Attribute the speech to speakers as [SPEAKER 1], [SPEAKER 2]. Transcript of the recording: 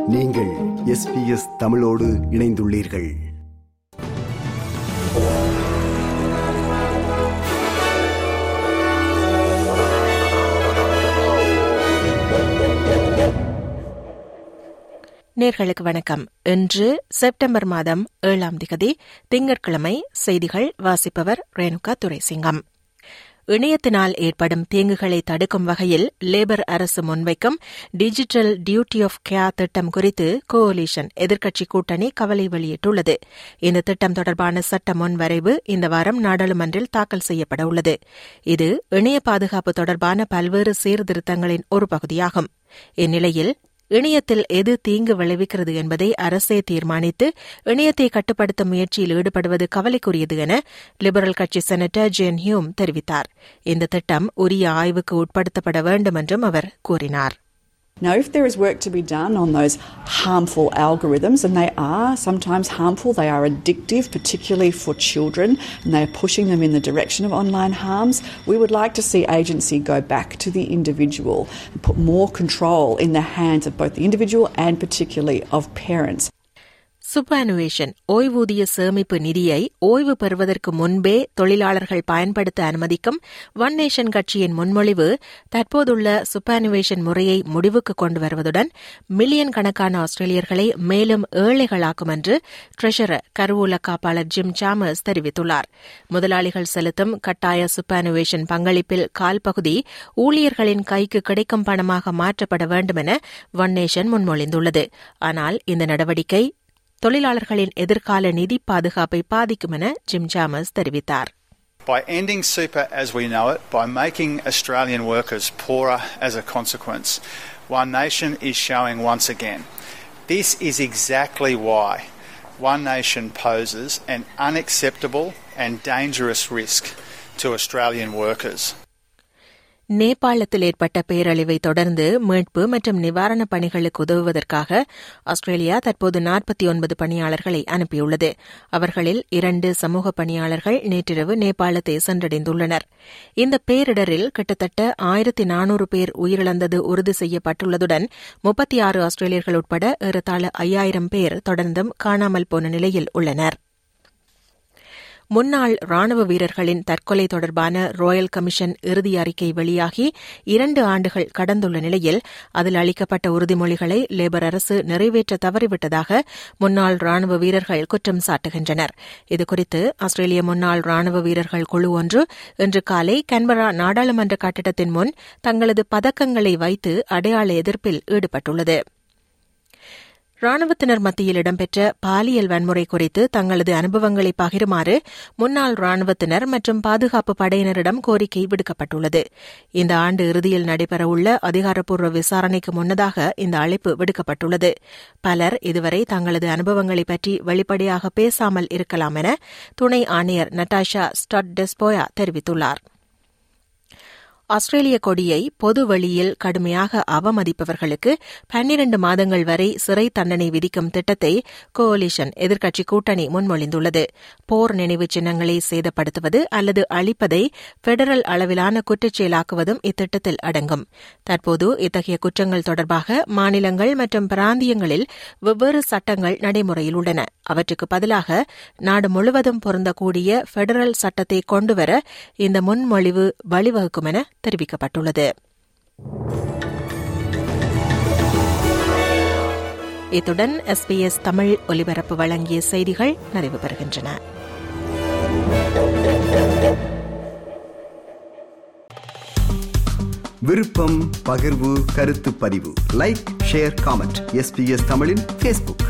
[SPEAKER 1] நீங்கள் எஸ்பிஎஸ் தமிழோடு இணைந்துள்ளீர்கள்
[SPEAKER 2] நேர்களுக்கு வணக்கம் இன்று செப்டம்பர் மாதம் ஏழாம் திகதி திங்கட்கிழமை செய்திகள் வாசிப்பவர் ரேணுகா துரைசிங்கம் இணையத்தினால் ஏற்படும் தீங்குகளை தடுக்கும் வகையில் லேபர் அரசு முன்வைக்கும் டிஜிட்டல் டியூட்டி ஆஃப் கேர் திட்டம் குறித்து கோலிஷன் எதிர்க்கட்சி கூட்டணி கவலை வெளியிட்டுள்ளது இந்த திட்டம் தொடர்பான சட்ட முன்வரைவு இந்த வாரம் நாடாளுமன்றில் தாக்கல் செய்யப்பட உள்ளது இது இணைய பாதுகாப்பு தொடர்பான பல்வேறு சீர்திருத்தங்களின் ஒரு பகுதியாகும் இந்நிலையில் இணையத்தில் எது தீங்கு விளைவிக்கிறது என்பதை அரசே தீர்மானித்து இணையத்தை கட்டுப்படுத்தும் முயற்சியில் ஈடுபடுவது கவலைக்குரியது என லிபரல் கட்சி செனட்டர் ஜேன் ஹியூம் தெரிவித்தார் இந்த திட்டம் உரிய ஆய்வுக்கு உட்படுத்தப்பட வேண்டும் என்றும் அவர் கூறினார்
[SPEAKER 3] Now, if there is work to be done on those harmful algorithms, and they are sometimes harmful, they are addictive, particularly for children, and they are pushing them in the direction of online harms, we would like to see agency go back to the individual and put more control in the hands of both the individual and particularly of parents.
[SPEAKER 2] சுப்பானுவேஷன் ஓய்வூதிய சேமிப்பு நிதியை ஓய்வு பெறுவதற்கு முன்பே தொழிலாளர்கள் பயன்படுத்த அனுமதிக்கும் one nation கட்சியின் முன்மொழிவு தற்போதுள்ள சுப்பானுவேஷன் முறையை முடிவுக்கு கொண்டு வருவதுடன் மில்லியன் கணக்கான ஆஸ்திரேலியர்களை மேலும் ஏழைகளாக்கும் என்று ட்ரெஷரர் கருவூல காப்பாளர் ஜிம் சாமர்ஸ் தெரிவித்துள்ளார் முதலாளிகள் செலுத்தும் கட்டாய சுப்பானுவேஷன் பங்களிப்பில் கால்பகுதி ஊழியர்களின் கைக்கு கிடைக்கும் பணமாக மாற்றப்பட வேண்டும் என ஒன் நேஷன் முன்மொழிந்துள்ளது ஆனால் இந்த நடவடிக்கை தொழிலாளர்களின் எதிர்கால நிதி பாதுகாப்பை பாதிக்கும் என ஜிம் சாமர்ஸ் தெரிவித்தார்
[SPEAKER 4] By ending super as we know it, by making Australian workers poorer as a consequence, One Nation is showing once again this is exactly why One Nation poses an unacceptable and dangerous risk to Australian workers.
[SPEAKER 2] நேபாளத்தில் ஏற்பட்ட பேரழிவை தொடர்ந்து மீட்பு மற்றும் நிவாரணப் பணிகளுக்கு உதவுவதற்காக Australia தற்போது நாற்பத்தி ஒன்பது பணியாளர்களை அனுப்பியுள்ளது அவர்களில் இரண்டு சமூக பணியாளர்கள் நேற்றிரவு நேபாளத்தை சென்றடைந்துள்ளனர் இந்த பேரிடரில் கிட்டத்தட்ட ஆயிரத்தி நானூறு பேர் உயிரிழந்தது உறுதி செய்யப்பட்டுள்ளதுடன் முப்பத்தி ஆறு ஆஸ்திரேலியர்கள் உட்பட ஏறத்தாழ ஐயாயிரம் பேர் தொடர்ந்தும் காணாமல் போன நிலையில் உள்ளனர் முன்னாள் ராணுவ வீரர்களின் தற்கொலை தொடர்பான ராயல் கமிஷன் இறுதி அறிக்கை வெளியாகி இரண்டு ஆண்டுகள் கடந்துள்ள நிலையில் அதில் அளிக்கப்பட்ட உறுதிமொழிகளை லேபர் அரசு நிறைவேற்ற தவறிவிட்டதாக முன்னாள் ராணுவ வீரர்கள் குற்றம் சாட்டுகின்றனர் இதுகுறித்து ஆஸ்திரேலிய முன்னாள் ராணுவ வீரர்கள் குழு ஒன்று இன்று காலை கன்பரா நாடாளுமன்ற கட்டிடத்தின் முன் தங்களது பதக்கங்களை வைத்து அடையாள எதிர்ப்பில் ஈடுபட்டுள்ளது ராணுவத்தினர் மத்தியில் இடம்பெற்ற பாலியல் வன்முறை குறித்து தங்களது அனுபவங்களை பகிருமாறு முன்னாள் ராணுவத்தினர் மற்றும் பாதுகாப்பு படையினரிடம் கோரிக்கை விடுக்கப்பட்டுள்ளது இந்த ஆண்டு இறுதியில் நடைபெறவுள்ள அதிகாரப்பூர்வ விசாரணைக்கு முன்னதாக இந்த அழைப்பு விடுக்கப்பட்டுள்ளது பலர் இதுவரை தங்களது அனுபவங்களை பற்றி வெளிப்படையாக பேசாமல் இருக்கலாம் என துணை ஆணையர் நட்டாஷா ஸ்டாட் டெஸ்போயா தெரிவித்துள்ளார் ஆஸ்திரேலிய கொடியை பொது வழியில் கடுமையாக அவமதிப்பவர்களுக்கு பன்னிரண்டு மாதங்கள் வரை சிறை தண்டனை விதிக்கும் திட்டத்தை கோலிஷன் எதிர்க்கட்சி கூட்டணி முன்மொழிந்துள்ளது போர் நினைவு சின்னங்களை சேதப்படுத்துவது அல்லது அழிப்பதை பெடரல் அளவிலான குற்றச்செயலாக்குவதும் இத்திட்டத்தில் அடங்கும் தற்போது இத்தகைய குற்றங்கள் தொடர்பாக மாநிலங்கள் மற்றும் பிராந்தியங்களில் வெவ்வேறு சட்டங்கள் நடைமுறையில் உள்ளன அவற்றுக்கு பதிலாக நாடு முழுவதும் பொருந்தக்கூடிய பெடரல் சட்டத்தை கொண்டுவர இந்த முன்மொழிவு வழிவகுக்கும் என தெரிவிக்கப்பட்டுள்ளது இத்துடன் எஸ்பிஎஸ் தமிழ் ஒலிபரப்பு வழங்கிய செய்திகள் நிறைவு பெறுகின்றன
[SPEAKER 1] விருப்பம் பகிர்வு கருத்து பதிவு லைக் ஷேர் காமெண்ட் எஸ்பிஎஸ் தமிழின் ஃபேஸ்புக்